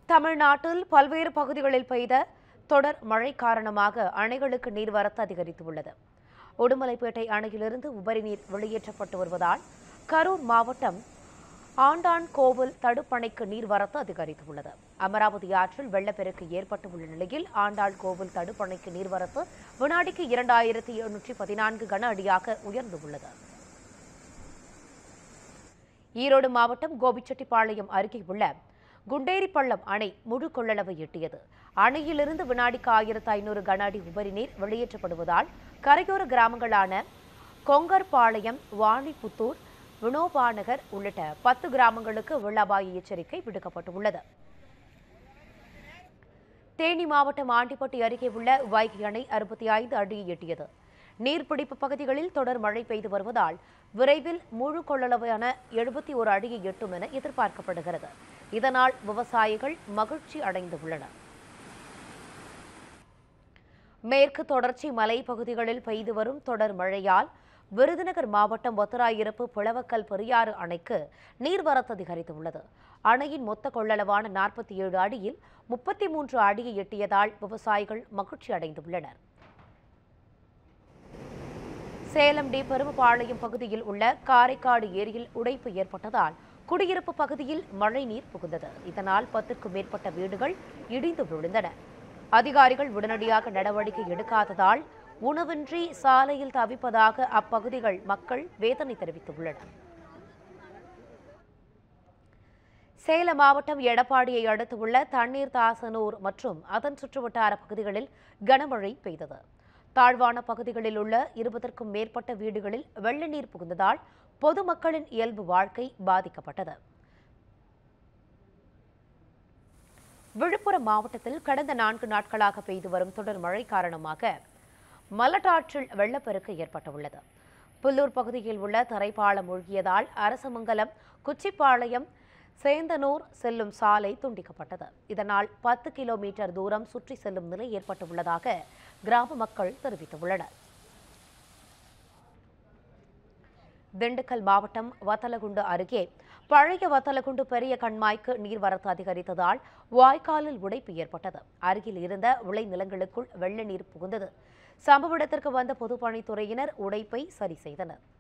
தமிழ்நாட்டில் பல்வேறு பகுதிகளில் பெய்த தொடர் மழை காரணமாக அணைகளுக்கு நீர்வரத்து அதிகரித்துள்ளது உடுமலைப்பேட்டை அணையிலிருந்து உபரி நீர் வெளியேற்றப்பட்டு வருவதால் கரூர் மாவட்டம் ஆண்டான் கோவில் தடுப்பணைக்கு நீர்வரத்து அதிகரித்துள்ளது அமராவதி ஆற்றில் வெள்ளப்பெருக்கு ஏற்பட்டுள்ள நிலையில் ஆண்டாள் கோவில் தடுப்பணைக்கு நீர்வரத்து வினாடிக்கு இரண்டாயிரத்தி எண்ணூற்றி பதினான்கு கன அடியாக உயர்ந்துள்ளது ஈரோடு மாவட்டம் கோபிச்செட்டிப்பாளையம் அருகே உள்ள குண்டேரிப்பள்ளம் அணை முழு கொள்ளளவை எட்டியது அணையிலிருந்து வினாடிக்கு ஆயிரத்து ஐநூறு கன அடி உபரி நீர் வெளியேற்றப்படுவதால் கரையோர கிராமங்களான கொங்கர்பாளையம் வாணிப்புத்தூர் வினோபாநகர் உள்ளிட்ட பத்து கிராமங்களுக்கு வெள்ள அபாய எச்சரிக்கை விடுக்கப்பட்டுள்ளது தேனி மாவட்டம் ஆண்டிப்பட்டி அருகே உள்ள வைகை அணை அறுபத்தி ஐந்து அடியை எட்டியது நீர்பிடிப்பு பகுதிகளில் தொடர் மழை பெய்து வருவதால் விரைவில் முழு கொள்ளளவான எழுபத்தி ஒரு அடியை எட்டும் என எதிர்பார்க்கப்படுகிறது இதனால் விவசாயிகள் மகிழ்ச்சி அடைந்துள்ளனர் மேற்கு தொடர்ச்சி மலைப்பகுதிகளில் பெய்து வரும் தொடர் மழையால் விருதுநகர் மாவட்டம் ஒத்தராயிருப்பு புலவக்கல் பெரியாறு அணைக்கு நீர்வரத்து அதிகரித்துள்ளது அணையின் மொத்த கொள்ளளவான நாற்பத்தி ஏழு அடியில் முப்பத்தி மூன்று அடியை எட்டியதால் விவசாயிகள் மகிழ்ச்சி அடைந்துள்ளனர் சேலம் டி பெருமபாளையம் பகுதியில் உள்ள காரைக்காடு ஏரியில் உடைப்பு ஏற்பட்டதால் குடியிருப்பு பகுதியில் மழைநீர் புகுந்தது இதனால் பத்துக்கும் மேற்பட்ட வீடுகள் இடிந்து விழுந்தன அதிகாரிகள் உடனடியாக நடவடிக்கை எடுக்காததால் உணவின்றி சாலையில் தவிப்பதாக அப்பகுதிகள் மக்கள் வேதனை தெரிவித்துள்ளனர் சேலம் மாவட்டம் எடப்பாடியை அடுத்துள்ள தண்ணீர் தாசனூர் மற்றும் அதன் சுற்றுவட்டார பகுதிகளில் கனமழை பெய்தது தாழ்வான பகுதிகளில் உள்ள இருபதற்கும் மேற்பட்ட வீடுகளில் வெள்ள நீர் புகுந்ததால் பொதுமக்களின் இயல்பு வாழ்க்கை பாதிக்கப்பட்டது விழுப்புரம் மாவட்டத்தில் கடந்த நான்கு நாட்களாக பெய்து வரும் தொடர் மழை காரணமாக மலட்டாற்றில் வெள்ளப்பெருக்கு ஏற்பட்டுள்ளது புல்லூர் பகுதியில் உள்ள தரைப்பாலம் மூழ்கியதால் அரசமங்கலம் குச்சிப்பாளையம் சேந்தனூர் செல்லும் சாலை துண்டிக்கப்பட்டது இதனால் பத்து கிலோமீட்டர் தூரம் சுற்றி செல்லும் நிலை ஏற்பட்டுள்ளதாக கிராம மக்கள் தெரிவித்துள்ளனர் திண்டுக்கல் மாவட்டம் வத்தலகுண்டு அருகே பழைய வத்தலகுண்டு பெரிய கண்மாய்க்கு நீர்வரத்து அதிகரித்ததால் வாய்க்காலில் உடைப்பு ஏற்பட்டது அருகில் இருந்த விளைநிலங்களுக்குள் வெள்ள நீர் புகுந்தது சம்பவ இடத்திற்கு வந்த பொதுப்பணித்துறையினர் உடைப்பை சரி செய்தனர்